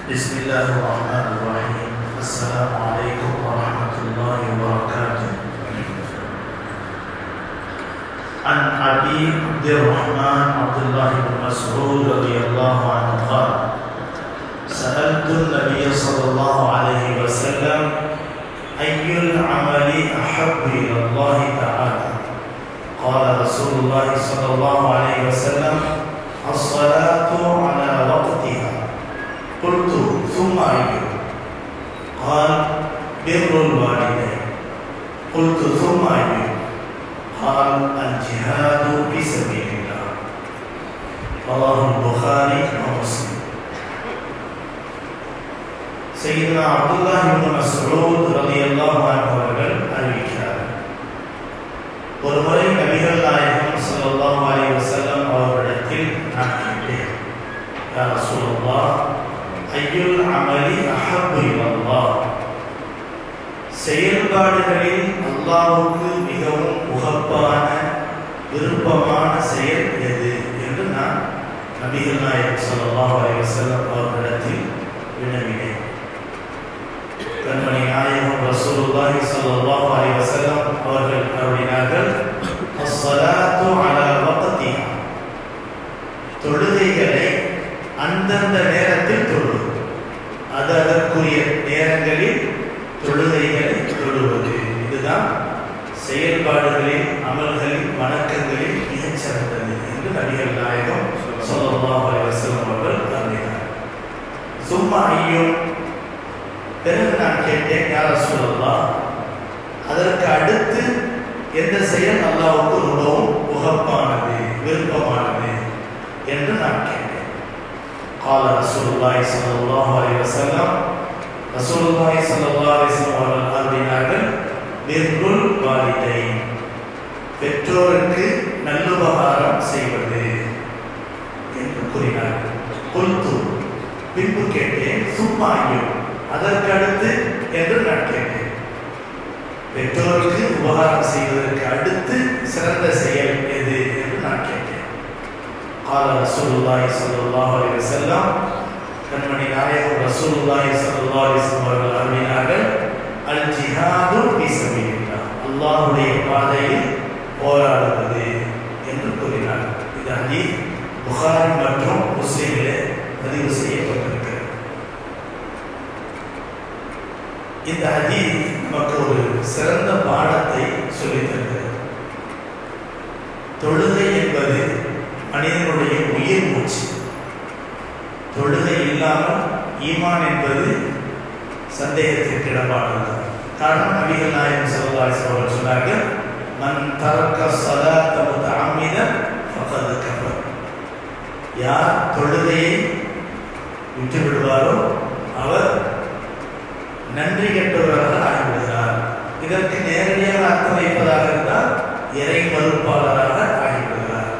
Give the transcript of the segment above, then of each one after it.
بسم الله الرحمن الرحيم السلام عليكم ورحمة الله وبركاته عن أبي عبد الرحمن عبد الله بن مسعود رضي الله عنه قال سألت النبي صلى الله عليه وسلم أي العمل أحب إلى الله تعالى قال رسول الله صلى الله عليه وسلم الصلاة على وقتها قلت ثم أي قال بر الوالدين قلت ثم أي قال الجهاد في سبيل الله رواه البخاري ومسلم سيدنا عبد الله بن مسعود رضي الله عنه அவர்கள் அறிவிக்கிறார் ஒரு முறை நபிகள் நாயகம் ஸல்லல்லாஹு அலைஹி வஸல்லம் அவர்களிடத்தில் நான் கேட்டேன் யா ரசூலல்லாஹ் ஐயுல் அமலி அஹப்பு இலல்லாஹ் செயல்பாடுகளில் அல்லாஹ்வுக்கு மிகவும் உகப்பான விருப்பமான செயல் எது என்று நான் நபிகள் நாயகம் ஸல்லல்லாஹு அலைஹி வஸல்லம் அவர்களிடத்தில் வினவினேன் கண்மணி நாயகம் ரசூலுல்லாஹி ஸல்லல்லாஹு அலைஹி வஸல்லம் அவர்கள் அருளினார்கள் அஸ்ஸலாத்து அலா வக்திஹா தொழுகைகளை அந்தந்த நேரத்தில் தொழுவது அது அதற்குரிய நேரங்களில் தொழுகைகளை தொழுவது இதுதான் செயல்பாடுகளில் அமல்களில் வணக்கங்களில் மிகச் சிறந்தது என்று நபிகள் நாயகம் ஸல்லல்லாஹு அலைஹி வஸல்லம் அவர்கள் அருளினார் சும்மா ஐயும் பிறகு நான் கேட்டேன் யார சொல்லலாம் அதற்கு அடுத்து எந்த செயல் அல்லாவுக்கு ரொம்பவும் உகப்பானது விருப்பமானது என்று நான் கேட்டேன் கால ரசூலுல்லாஹி ஸல்லல்லாஹு அலைஹி வஸல்லம் ரசூலுல்லாஹி ஸல்லல்லாஹு அலைஹி வஸல்லம் அவர்கள் அருளினார்கள் பிர்ருல் வாலிதைன் பெற்றோருக்கு நல்லுபகாரம் செய்வது என்று கூறினார்கள் குல்து பின்பு கேட்டேன் சும்மா ஐயோ அதற்கு அடுத்து என்று நான் கேட்டேன் பெற்றோருக்கு உபகாரம் செய்வதற்கு அடுத்து சிறந்த செயல் எது என்று நான் கேட்டேன் கால ரசூலுல்லாஹி ஸல்லல்லாஹு அலைஹி வஸல்லம் கண்மணி நாயகம் ரசூலுல்லாஹி ஸல்லல்லாஹு அலைஹி வஸல்லம் அவர்கள் அருளினார்கள் அல் ஜிஹாது ஃபீ சபீலில்லாஹ் அல்லாஹ்வுடைய பாதையில் போராடுவது என்று கூறினார் இது ஹதீஸ் புகாரி மற்றும் முஸ்லிமிலே பதிவு செய்யப்பட்டிருக்கிறது இந்த ஹதீஸ் நமக்கு ஒரு சிறந்த பாடத்தை சொல்லித் தருகிறது தொழுகை என்பது மனிதனுடைய உயிர் மூச்சு தொழுகை இல்லாமல் ஈமான் என்பது சந்தேகத்திற்கு இடமானது காரணம் நபிகள் நாயகம் சல்லாஸ் அவர்கள் சொன்னார்கள் மன் தரக்க சலாத்த முத்தஅம்மித ஃபகத் கஃபர் யார் தொழுகையை விட்டு விடுவாரோ அவர் நன்றி கெட்டவராக ஆகிவிடுகிறார் இதற்கு நேரடியாக அர்த்தம் வைப்பதாக இருந்தால் இறை மறுப்பாளராக ஆகிவிடுகிறார்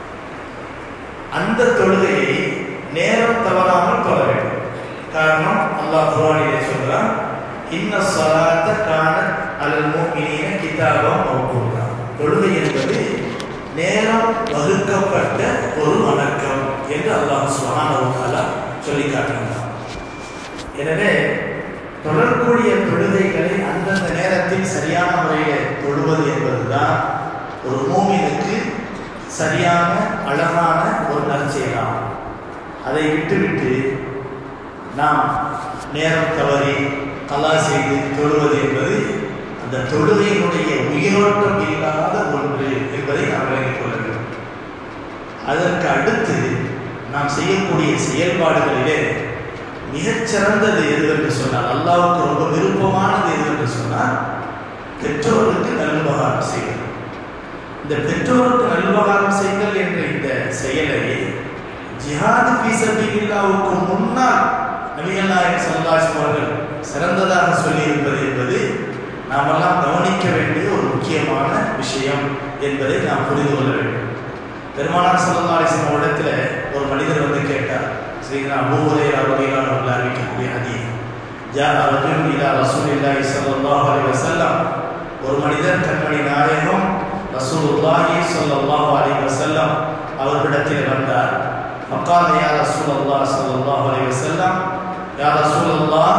அந்த தொழுகையை நேரம் தவறாமல் தொழ வேண்டும் காரணம் அல்லாஹ் குர்ஆனிலே சொல்றான் இன்ன ஸலாத்த கான அலல் முஃமினீன கிதாபம் மௌகூதா தொழுகை என்பது நேரம் வகுக்கப்பட்ட ஒரு வணக்கம் என்று அல்லாஹ் சுப்ஹானஹு வ தஆலா சொல்லி காட்டுகிறார் எனவே தொடரக்கூடிய தொழுகைகளை அந்தந்த நேரத்தில் சரியான முறையில் தொழுவது என்பதுதான் ஒரு மூமினுக்கு சரியான அழகான ஒரு நற்செயலாகும் அதை விட்டுவிட்டு நாம் நேரம் தவறி கலா செய்து தொழுவது என்பது அந்த தொழுகையினுடைய உயிரோட்டம் இல்லாத ஒன்று என்பதை நாம் விளங்கிக் கொள்ள வேண்டும் அதற்கு அடுத்து நாம் செய்யக்கூடிய செயல்பாடுகளிலே மிகச்சிறந்தது எது என்று சொன்னால் அல்லாவுக்கு ரொம்ப விருப்பமானது எது என்று சொன்னால் பெற்றோருக்கு நல்லுபகாரம் செய்வது இந்த பெற்றோருக்கு நல்லுபகாரம் செய்தல் என்ற இந்த செயலை ஜிஹாது பீசபில்லாவுக்கு முன்னால் நபிகள் நாயகம் சல்லாஸ் அவர்கள் சிறந்ததாக சொல்லியிருப்பது என்பது நாமெல்லாம் கவனிக்க வேண்டிய ஒரு முக்கியமான விஷயம் என்பதை நாம் புரிந்து கொள்ள வேண்டும் பெருமானார் சல்லாஸ்லம் இடத்துல ஒரு மனிதர் வந்து கேட்டார் سيدنا أبو هريرة رضي الله عنه அறிவிக்கக்கூடிய ஹதீஸ் جاء رجل إلى رسول الله صلى الله عليه وسلم ஒரு மனிதர் கண்மணி நாயகம் ரசூலுல்லாஹி ஸல்லல்லாஹு அலைஹி வஸல்லம் அவர்களிடத்தில் வந்தார் فقال يا رسول الله صلى الله عليه وسلم யா ரசூலல்லாஹ்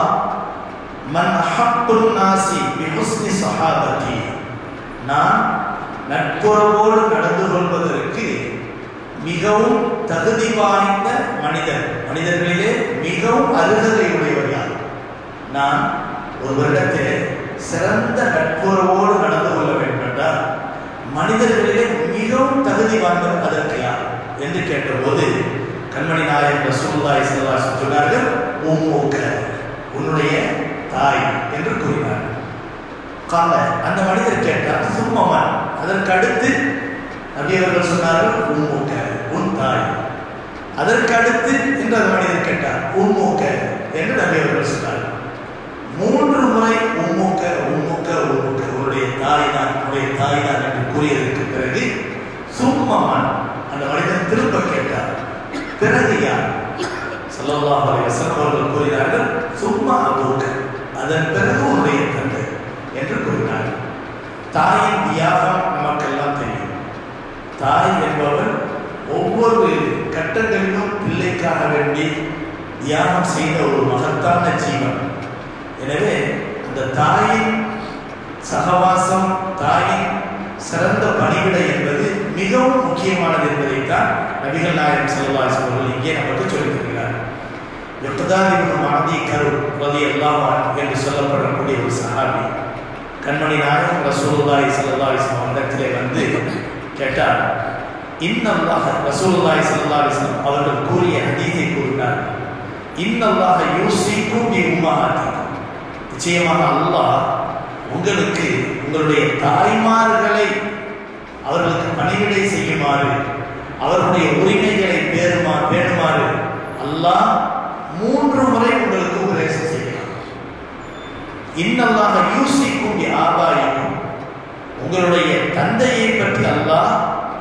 மன் அஹப்புன் நாசி பிஹுஸ்னி ஸஹாபதி நான் நட்புறவோடு நடந்து கொள்வதற்கு மிகவும் தகுதி வாய்ந்த மனிதன் மனிதர்களிலே மிகவும் அருகதை உடையவர் யார் நான் ஒரு வருடத்திலே சிறந்த நட்புறவோடு நடந்து கொள்ள வேண்டும் என்றால் மனிதர்களிலே மிகவும் தகுதி வாய்ந்தவர் அதற்கு யார் என்று கேட்டபோது கண்மணி நாயகம் ரசூலுல்லாஹி ஸல்லல்லாஹு அலைஹி வஸல்லம் சொன்னார்கள் உம்முக உன்னுடைய தாய் என்று கூறினார் கால அந்த மனிதர் கேட்டார் சும்மமன் அதற்கு அடுத்து நபி அவர்கள் சொன்னார்கள் உம்முக உன் தாய் அதற்கு அடுத்து என்று அந்த மனிதர் கேட்டார் உம்முக என்று நபி அவர்கள் சொன்னார்கள் மூன்று முறை உம்முக்க உம்முக்க உம்முக்க உன்னுடைய தாய் தான் உன்னுடைய தாய் தான் என்று கூறியதற்கு பிறகு சும்மமன் அந்த மனிதன் திரும்ப கேட்டார் பிறகு யார் ஸல்லல்லாஹு அலைஹி வஸல்லம் அவர்கள் கூறினார்கள் சும்மா அபூக்க அதன் பிறகு உன்னுடைய தந்தை என்று கூறினார்கள் தாயின் தியாகம் நமக்கெல்லாம் தெரியும் தாய் என்பவர் ஒவ்வொரு கட்டங்களிலும் பிள்ளைக்காக வேண்டி தியாகம் செய்த ஒரு மகத்தான ஜீவன் எனவே அந்த தாயின் சகவாசம் தாயின் சிறந்த பணிவிடை என்பது மிகவும் முக்கியமானது என்பதைத்தான் நபிகள் நாயகம் செல்வாஸ் அவர்கள் இங்கே நமக்கு சொல்லித் தருகிறார் எப்பதான் மாதி கரு ரதி எல்லாம் என்று சொல்லப்படக்கூடிய ஒரு சஹாபி கண்மணி நாயகம் ரசூலுல்லாஹி ஸல்லல்லாஹு அலைஹி வஸல்லம் இடத்திலே வந்து கேட்டார் இன்னல்லாஹ ரசூலுல்லாஹி ஸல்லல்லாஹு அலைஹி வஸல்லம் அவர்கள் கூறிய ஹதீஸை கூறினார் இன்னல்லாஹ யூசிக்கும் பி உம்மஹாத்திக்கும் நிச்சயமாக அல்லாஹ் உங்களுக்கு உங்களுடைய தாய்மார்களை அவர்களுக்கு பணிவிடை செய்யுமாறு அவர்களுடைய உரிமைகளை பேருமா பேணுமாறு அல்லாஹ் மூன்று முறை உங்களுக்கு உபதேசம் செய்யலாம் இன்னல்லாக யூசிக்கும் ஆபாயிக்கும் உங்களுடைய தந்தையை பற்றி அல்லாஹ்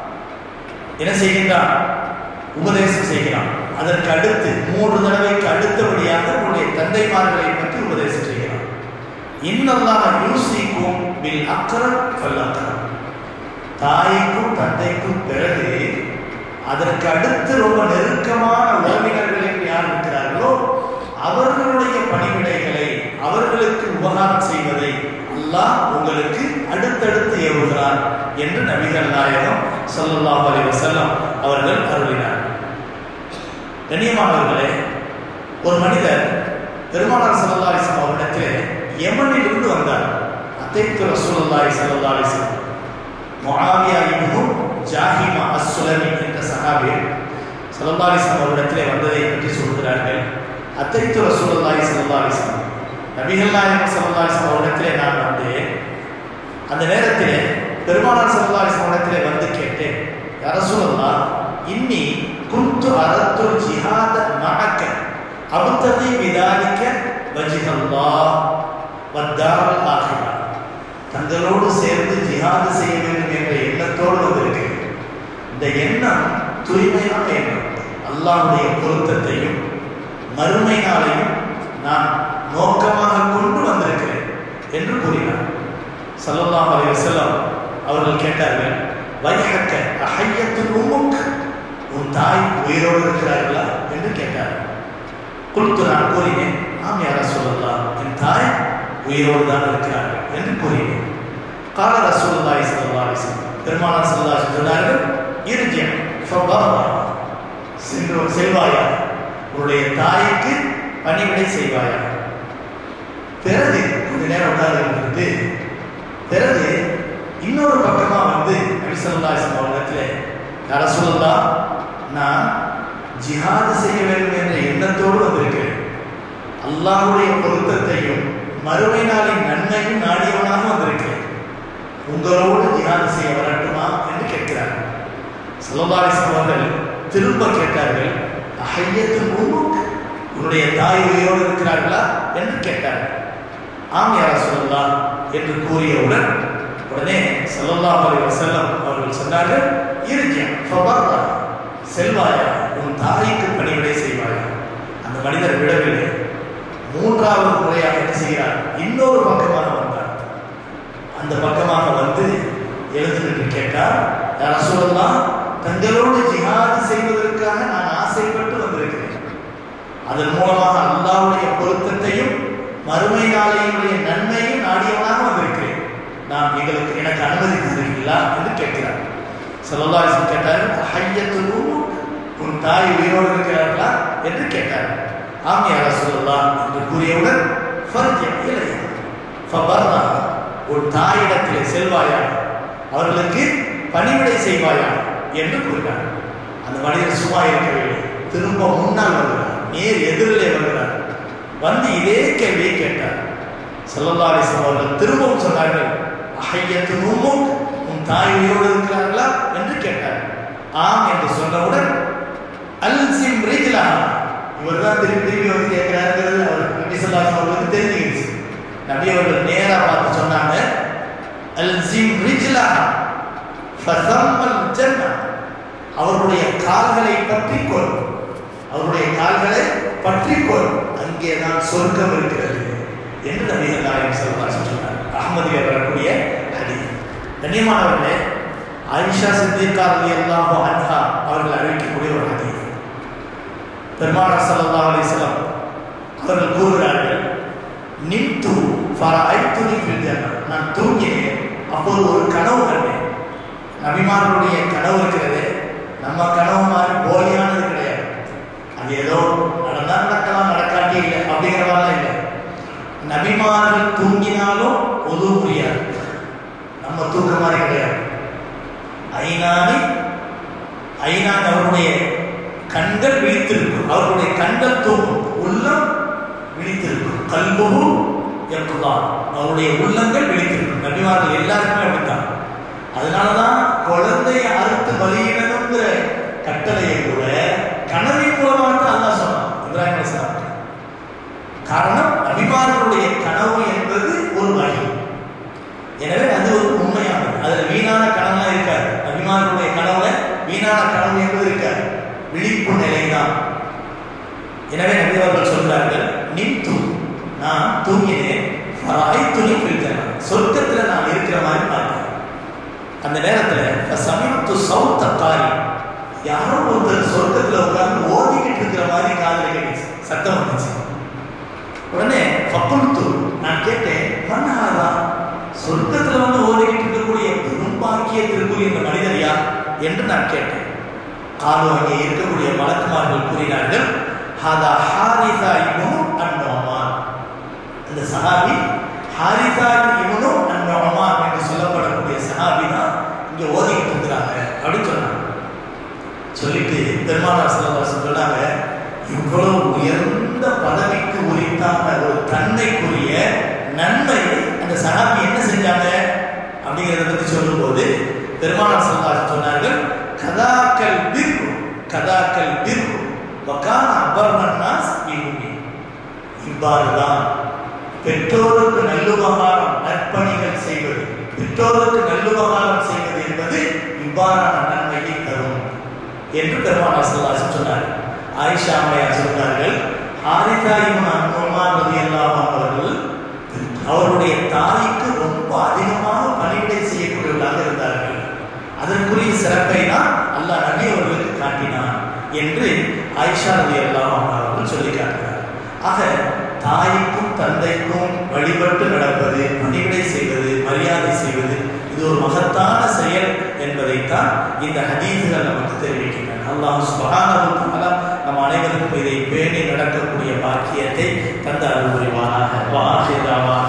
என்ன செய்கின்றான் உபதேசம் செய்கிறான் அதற்கு அடுத்து மூன்று தடவைக்கு அடுத்தபடியாக உங்களுடைய தந்தைமார்களை பற்றி உபதேசம் செய்கிறான் இன்னல்லாக யூசிக்கும் பில் அக்கரம் ஃபல்லக்கரம் தாய்க்கும் தந்தைக்கும் பிறகு அதற்கு அடுத்து ரொம்ப நெருக்கமான உறவினர்கள் யார் இருக்கிறார்களோ அவர்களுடைய பணிவிடைகளை அவர்களுக்கு உபகாரம் செய்வதை அல்லாஹ் உங்களுக்கு அடுத்தடுத்து ஏவுகிறார் என்று நபிகள் நாயகம் ஸல்லல்லாஹு அலைஹி வஸல்லம் அவர்கள் அருளினார் கண்ணியமானவர்களே ஒரு மனிதர் பெருமானார் ஸல்லல்லாஹு அலைஹி வஸல்லம் அவரிடத்திலே யமனில் இருந்து வந்தார் அத்தைத்து ரசூலுல்லாஹி ஸல்லல்லாஹு அலைஹி வஸல்லம் முஆவியா இப்னு ஜாஹிமா அஸ்-சுலமி என்ற சஹாபி ஸல்லல்லாஹு அலைஹி வஸல்லம் அவரிடத்திலே வந்ததை பற்றி சொல்கிறார்கள் அத்தைத்து ரசூலுல்லாஹி ஸல்லல்லாஹு அலைஹி வஸல்லம் நபிகள் நாயகம் ஸல்லல்லாஹு அலைஹி வஸல்லம் அவரிடத்திலே நான் வந்தேன் அந்த நேரத்திலே பெருமானார் ஸல்லல்லாஹு அலைஹி வஸல்லம் இடத்திலே வந்து கேட்டேன் யா ரசூலல்லாஹ் இன்னி குந்து அரத்து ஜிஹாத மஅக்க அபுத்ததி விதாலிக்க வஜிஹல்லாஹ் வத்தாரல் ஆகிரா தங்களோடு சேர்ந்து ஜிஹாது செய்ய வேண்டும் என்ற எண்ணத்தோடு வந்திருக்கிறேன் இந்த எண்ணம் தூய்மையான எண்ணம் அல்லாஹ்வுடைய பொருத்தத்தையும் மறுமை நாளையும் நான் நோக்கமாக கொண்டு வந்திருக்கிறேன் என்று கூறினார் ஸல்லல்லாஹு அலைஹி வஸல்லம் அவர்கள் கேட்டார்கள் வைஹக்க அஹய்யத்துல் உம்முக் உன் தாய் உயிரோடு இருக்கிறார்களா என்று கேட்டார் குல்து நான் கூறினேன் ஆம் யார சொல்லலாம் என் தாய் உயிரோடு தான் இருக்கிறார்கள் என்று கூறினேன் கால ரசூலுல்லாஹி ஸல்லல்லாஹு அலைஹி வஸல்லம் பெருமானார் ஸல்லல்லாஹு அலைஹி வஸல்லம் சொன்னார்கள் இர்ஜி ஃபபர்ரா சென்று செல்வாயா உன்னுடைய தாய்க்கு பணிவிடை செய்வாயா பிறகு கொஞ்ச நேரம் உட்கார்ந்து பிறகு இன்னொரு பக்கமா வந்து நபிசல்லா அவரிடத்துல யார சொல்லலாம் நான் ஜிஹாது செய்ய வேண்டும் என்ற எண்ணத்தோடு வந்திருக்கிறேன் அல்லாஹுடைய பொருத்தத்தையும் மறுமை நாளின் நன்மையும் நாடியவனாக வந்திருக்கிறேன் உங்களோடு ஜிஹாது செய்ய வரட்டுமா என்று கேட்கிறார் சல்லல்லாஹிஸ்லாம் அவர்கள் திரும்ப கேட்டார்கள் அஹையத்தின் உண்முக்கு உன்னுடைய தாய் உயிரோடு இருக்கிறார்களா என்று கேட்டார்கள் ஆம் யார சொல்லலாம் என்று கூறியவுடன் உடனே சல்லல்லாஹு அலைஹி வஸல்லம் அவர்கள் சொன்னார்கள் இருஜி ஃபபர்ரா செல்வாயா உன் தாய்க்கு பணிவிடை செய்வாயா அந்த மனிதர் விடவில்லை மூன்றாவது முறையாக என்ன செய்கிறார் இன்னொரு பக்கமாக வந்தார் அந்த பக்கமாக வந்து எழுந்து கேட்டார் யார சொல்லலாம் தங்களோடு ஜிஹாது செய்வதற்காக நான் ஆசைப்பட்டு வந்திருக்கிறேன் அதன் மூலமாக அல்லாவுடைய இருக்கிறீர்களா என்று கேட்கிறார் சல்லல்லாஹு கேட்டார் ஹையத்துரு உன் தாய் உயிரோடு இருக்கிறார்களா என்று கேட்டார் ஆம் யா ரசூலுல்லாஹ் என்று கூறியவுடன் ஃபர்ஜ இலையா ஃபபர்ரா உன் தாயிடத்திலே செல்வாயா அவர்களுக்கு பணிவிடை செய்வாயா என்று கூறினார் அந்த மனிதர் சும்மா இருக்கவில்லை திரும்ப முன்னால் வருகிறார் நேர் எதிரிலே வருகிறார் வந்து இதே கேள்வியை கேட்டார் சல்லல்லாஹு அலைஹி வஸல்லம் அவர்கள் திரும்பவும் சொன்னார்கள் அஹையத்து உம்முக் உன் தாய் உயிரோடு இருக்கிறார்களா என்று கேட்டார் ஆம் என்று சொன்னவுடன் அல்சிம் ரிஜ்லா இவர் தான் திருப்பி திருப்பி வந்து கேட்கிறாருங்கிறது அவர் நபி ஸல்லல்லாஹு அவர்களுக்கு தெரிஞ்சுக்கிடுச்சு நபி அவர்கள் நேரா பார்த்து சொன்னாங்க அல்சிம் ரிஜ்லா ஃபதம்மல் ஜன்னா அவருடைய கால்களை பற்றிக்கொள் அவருடைய கால்களை பற்றிக்கொள் அங்கே தான் சொர்க்கம் இருக்கிறது என்று நபிகள் நாயகம் ஸல்லல்லாஹு சொன்னார் அகமதியில் வரக்கூடிய ஹதீஸ் கண்ணியமானவர்களே ஆயிஷா சித்திகா ரலியல்லாஹு அன்ஹா அவர்கள் அறிவிக்கக்கூடிய ஒரு ஹதீஸ் பெருமானார் ஸல்லல்லாஹு அலைஹி வஸல்லம் அவர்கள் கூறுகிறார்கள் நிம்து ஃபரஐத்துனி ஃபில் ஜன்னah நான் தூங்கினேன் அப்போது ஒரு கனவு கண்டேன் நபிமார்களுடைய கனவு இருக்கிறது நம்ம கனவு மாதிரி போலியானது கிடையாது அது ஏதோ நடந்தா நடக்கலாம் நடக்காட்டி இல்லை அப்படிங்கிற மாதிரிலாம் இல்லை நபிமார்கள் தூங்கினாலும் உதவு முடியாது நம்ம தூக்க மாதிரி கிடையாது ஐநானி ஐநான் அவருடைய கண்கள் விழித்திருக்கும் அவருடைய கண்கள் தூங்கும் உள்ளம் விழித்திருக்கும் கல்பும் எப்பதான் அவருடைய உள்ளங்கள் விழித்திருக்கும் நபிமார்கள் எல்லாருக்குமே அப்படித்தான் அதனாலதான் குழந்தையை அறுத்து பலியிடணுங்கிற கட்டளையை கூட கனவின் மூலமாக தான் அல்லாஹ் சொன்னான் இப்ராஹிம் அலிஸ்லாம் காரணம் நபிமார்களுடைய கனவு என்பது ஒரு வகை எனவே அது ஒரு உண்மையானது அதுல வீணான கனவுலாம் இருக்காது நபிமார்களுடைய கனவுல வீணான கனவு என்பது இருக்காது விழிப்பு நிலைதான் எனவே நபி அவர்கள் சொல்றார்கள் நின்று நான் தூங்கினேன் துணி பிரித்தேன் சொர்க்கத்துல நான் இருக்கிற மாதிரி பார்த்தேன் அந்த நேரத்துல சமீபத்து சவுத்த காரி யாரோ ஒருத்தர் சொர்க்கத்துல உட்கார்ந்து ஓடிக்கிட்டு இருக்கிற மாதிரி காதல கேட்டுச்சு சத்தம் வந்துச்சு உடனே பக்குழுத்து நான் கேட்டேன் மன்னாரா சொர்க்கத்துல வந்து ஓடிக்கிட்டு இருக்கக்கூடிய பெரும்பாக்கியத்திற்குரிய இந்த மனிதர் யார் என்று நான் கேட்டேன் காலு அங்கே இருக்கக்கூடிய மலக்குமார்கள் கூறினார்கள் ஹதா ஹாரிசா இவனு அன்னோமான் அந்த சஹாபி ஹாரிசா இவனு அன்னோமான் என்று சொல்லப்படக்கூடிய சஹாபி தான் இங்க ஓதிக்கிட்டு இருக்கிறாங்க அப்படின்னு சொன்னாங்க சொல்லிட்டு பெருமானார் சிலவாசம் சொன்னாங்க இவ்வளவு உயர்ந்த பதவிக்கு உரித்தான ஒரு தன்மைக்குரிய நன்மை அந்த சஹாபி என்ன செஞ்சாங்க அப்படிங்கிறத பத்தி சொல்லும்போது பெருமானார் சிலவாசம் சொன்னார்கள் கதாக்கல் பிர்ரு கதாக்கல் பிர்ரு வக்கான அபர்மன்னாஸ் இவுமி இவ்வாறுதான் பெற்றோருக்கு நல்லுபகாரம் நற்பணிகள் செய்வது பெற்றோருக்கு நல்லுபகாரம் செய்வது என்பது இவ்வாறான நன்மையை தரும் என்று பெருமானார் ஸல்லல்லாஹு சொன்னார் ஆயிஷா அம்மையார் சொன்னார்கள் ஹாரிதா இப்னு அன்னுமான் ரலியல்லாஹு அவர்கள் அவருடைய தாய்க்கு ரொம்ப அதிகமாக பணிவிடை செய்யக்கூடியவர்களாக இருந்தார்கள் அதற்குரிய சிறப்பை தான் அல்லாஹ் நபி அவர்களுக்கு காட்டினான் என்று ஆயிஷா ரலியல்லாஹு அவர்கள் சொல்லி காட்டினார் ஆக தாய்க்கும் தந்தைக்கும் வழிபட்டு நடப்பது பணிவிடை செய்வது மரியாதை செய்வது இது ஒரு மகத்தான செயல் என்பதைத்தான் இந்த ஹதீசுகள் நமக்கு தெரிவிக்கின்றன அல்லாஹ் சுபஹானஹு தஆலா நம் அனைவருக்கும் இதை பேணி நடக்கக்கூடிய பாக்கியத்தை தந்த அருள் புரிவானாக வாஹிதாவா